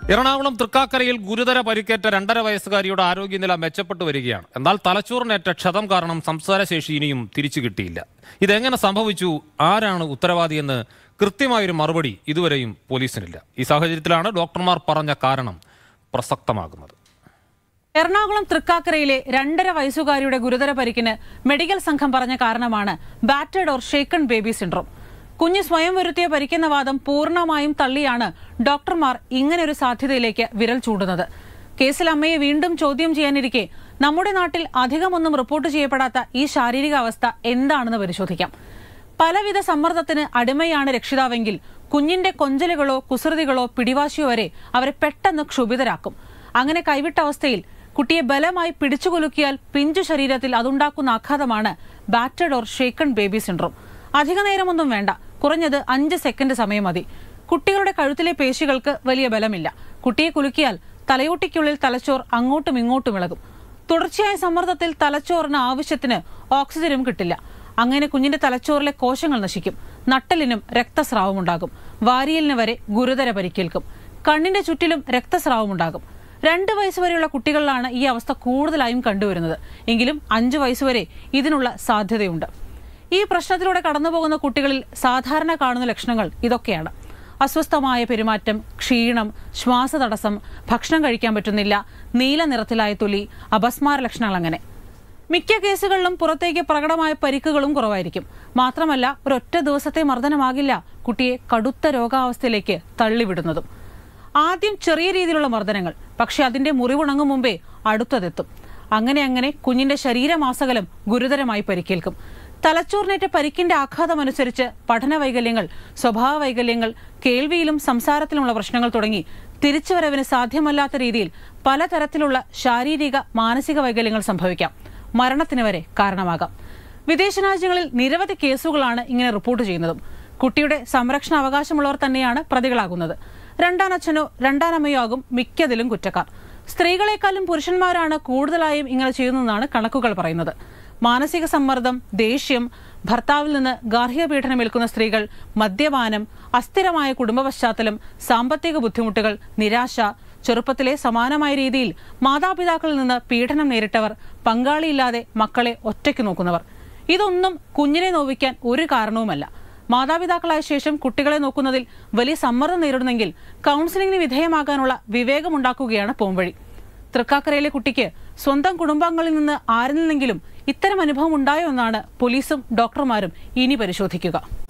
എറണാകുളം തൃക്കാക്കരയിൽ ഗുരുതര പരിക്കേറ്റ രണ്ടര വയസ്സുകാരിയുടെ ആരോഗ്യനില മെച്ചപ്പെട്ടു വരികയാണ് എന്നാൽ തലച്ചോറിനേറ്റ ക്ഷതം കാരണം സംസാരശേഷി ഇനിയും തിരിച്ചു കിട്ടിയില്ല ഇതെങ്ങനെ സംഭവിച്ചു ആരാണ് ഉത്തരവാദിയെന്ന് കൃത്യമായൊരു മറുപടി ഇതുവരെയും പോലീസിനില്ല ഈ സാഹചര്യത്തിലാണ് ഡോക്ടർമാർ പറഞ്ഞ കാരണം പ്രസക്തമാകുന്നത് എറണാകുളം തൃക്കാക്കരയിലെ രണ്ടര വയസ്സുകാരിയുടെ ഗുരുതര പരിക്കിന് മെഡിക്കൽ സംഘം പറഞ്ഞ കാരണമാണ് battered or shaken baby syndrome കുഞ്ഞ് സ്വയം വരുത്തിയ പരിക്കുന്ന വാദം പൂർണ്ണമായും തള്ളിയാണ് ഡോക്ടർമാർ ഇങ്ങനെയൊരു സാധ്യതയിലേക്ക് വിരൽ ചൂണ്ടുന്നത് കേസിൽ അമ്മയെ വീണ്ടും ചോദ്യം ചെയ്യാനിരിക്കെ നമ്മുടെ നാട്ടിൽ അധികമൊന്നും റിപ്പോർട്ട് ചെയ്യപ്പെടാത്ത ഈ ശാരീരിക അവസ്ഥ എന്താണെന്ന് പരിശോധിക്കാം പലവിധ സമ്മർദ്ദത്തിന് അടിമയാണ് രക്ഷിതാവെങ്കിൽ കുഞ്ഞിന്റെ കൊഞ്ചലുകളോ കുസൃതികളോ പിടിവാശിയോ വരെ അവരെ പെട്ടെന്ന് ക്ഷുഭിതരാക്കും അങ്ങനെ കൈവിട്ട അവസ്ഥയിൽ കുട്ടിയെ ബലമായി പിടിച്ചുകൊലുക്കിയാൽ പിഞ്ചു ശരീരത്തിൽ അതുണ്ടാക്കുന്ന ആഘാതമാണ് battered or shaken baby syndrome അധിക നേരമൊന്നും വേണ്ട കുറഞ്ഞത് അഞ്ച് സെക്കൻഡ് സമയം മതി കുട്ടികളുടെ കഴുത്തിലെ പേശികൾക്ക് വലിയ ബലമില്ല കുട്ടിയെ കുലുക്കിയാൽ തലയോട്ടിക്കുള്ളിൽ തലച്ചോർ അങ്ങോട്ടും ഇങ്ങോട്ടും ഇളകും തുടർച്ചയായ സമ്മർദ്ദത്തിൽ തലച്ചോറിന് ആവശ്യത്തിന് ഓക്സിജനും കിട്ടില്ല അങ്ങനെ കുഞ്ഞിന്റെ തലച്ചോറിലെ കോശങ്ങൾ നശിക്കും നട്ടലിനും രക്തസ്രാവമുണ്ടാകും വാരിയലിന് വരെ ഗുരുതര പരിക്കേൽക്കും കണ്ണിന്റെ ചുറ്റിലും രക്തസ്രാവമുണ്ടാകും രണ്ട് വയസ്സുവരെയുള്ള കുട്ടികളിലാണ് ഈ അവസ്ഥ കൂടുതലായും കണ്ടുവരുന്നത് എങ്കിലും അഞ്ചു വയസ്സുവരെ ഇതിനുള്ള സാധ്യതയുണ്ട് ഈ പ്രശ്നത്തിലൂടെ കടന്നുപോകുന്ന കുട്ടികളിൽ സാധാരണ കാണുന്ന ലക്ഷണങ്ങൾ ഇതൊക്കെയാണ് അസ്വസ്ഥമായ പെരുമാറ്റം ക്ഷീണം ശ്വാസതടസ്സം ഭക്ഷണം കഴിക്കാൻ പറ്റുന്നില്ല നീല നിറത്തിലായ തൊലി അപസ്മാര ലക്ഷണങ്ങൾ അങ്ങനെ മിക്ക കേസുകളിലും പുറത്തേക്ക് പ്രകടമായ പരിക്കുകളും കുറവായിരിക്കും മാത്രമല്ല ഒരൊറ്റ ദിവസത്തെ മർദ്ദനമാകില്ല കുട്ടിയെ കടുത്ത രോഗാവസ്ഥയിലേക്ക് തള്ളിവിടുന്നതും ആദ്യം ചെറിയ രീതിയിലുള്ള മർദ്ദനങ്ങൾ പക്ഷെ അതിന്റെ മുറിവുണങ്ങും മുമ്പേ അടുത്തതെത്തും അങ്ങനെ അങ്ങനെ കുഞ്ഞിന്റെ ശരീരമാസകലം ഗുരുതരമായി പരിക്കേൽക്കും തലച്ചോറിനേറ്റ പരിക്കിന്റെ ആഘാതമനുസരിച്ച് പഠന വൈകല്യങ്ങൾ സ്വഭാവ വൈകല്യങ്ങൾ കേൾവിയിലും സംസാരത്തിലുമുള്ള പ്രശ്നങ്ങൾ തുടങ്ങി തിരിച്ചുവരവിന് സാധ്യമല്ലാത്ത രീതിയിൽ പലതരത്തിലുള്ള ശാരീരിക മാനസിക വൈകല്യങ്ങൾ സംഭവിക്കാം മരണത്തിന് വരെ കാരണമാകാം വിദേശ രാജ്യങ്ങളിൽ നിരവധി കേസുകളാണ് ഇങ്ങനെ റിപ്പോർട്ട് ചെയ്യുന്നതും കുട്ടിയുടെ സംരക്ഷണ അവകാശമുള്ളവർ തന്നെയാണ് പ്രതികളാകുന്നത് രണ്ടാനച്ഛനോ രണ്ടാനമ്മയോ ആകും മിക്കതിലും കുറ്റക്കാർ സ്ത്രീകളെക്കാളും പുരുഷന്മാരാണ് കൂടുതലായും ഇങ്ങനെ ചെയ്യുന്നതെന്നാണ് കണക്കുകൾ പറയുന്നത് മാനസിക സമ്മർദ്ദം ദേഷ്യം ഭർത്താവിൽ നിന്ന് ഗാർഹിക പീഡനം ഏൽക്കുന്ന സ്ത്രീകൾ മദ്യപാനം അസ്ഥിരമായ കുടുംബ പശ്ചാത്തലം സാമ്പത്തിക ബുദ്ധിമുട്ടുകൾ നിരാശ ചെറുപ്പത്തിലെ സമാനമായ രീതിയിൽ മാതാപിതാക്കളിൽ നിന്ന് പീഡനം നേരിട്ടവർ പങ്കാളിയില്ലാതെ മക്കളെ ഒറ്റയ്ക്ക് നോക്കുന്നവർ ഇതൊന്നും കുഞ്ഞിനെ നോവിക്കാൻ ഒരു കാരണവുമല്ല മാതാപിതാക്കളായ ശേഷം കുട്ടികളെ നോക്കുന്നതിൽ വലിയ സമ്മർദ്ദം നേരിടുന്നെങ്കിൽ കൗൺസിലിംഗിന് വിധേയമാകാനുള്ള വിവേകമുണ്ടാക്കുകയാണ് പോംവഴി തൃക്കാക്കരയിലെ കുട്ടിക്ക് സ്വന്തം കുടുംബാംഗങ്ങളിൽ നിന്ന് ആരിൽ നിന്നെങ്കിലും ഇത്തരം അനുഭവം ഉണ്ടായോ എന്നാണ് പോലീസും ഡോക്ടർമാരും ഇനി പരിശോധിക്കുക